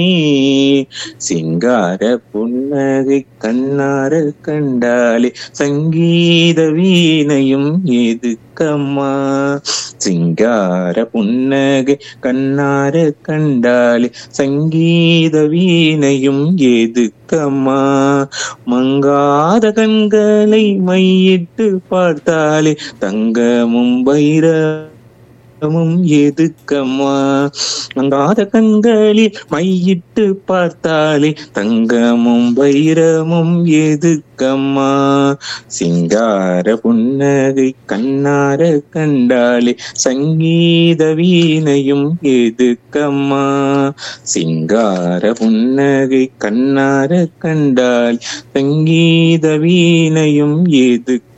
சிங்கார புன்னகை கண்ணார கண்டாலே சங்கீத வீணையும் எதுக்கம்மா சிங்கார புன்னகை கண்ணார கண்டாலே சங்கீத வீணையும் எதுக்கம்மா மங்காத கண்களை மையிட்டு பார்த்தாலே தங்கமும் வைரமும் எதுக்கம்மா மங்காத கண்களில் மையிட்டு பார்த்தாலே தங்கமும் வைரமும் எதுக்கம்மா சிங்கார புன்னகை கண்ணார கண்டாலே சங்கீத வீணையும் எதுக்கம்மா சிங்கார புன்னகை கண்ணார கண்டால் சங்கீத வீணையும் எதுக்கம்மா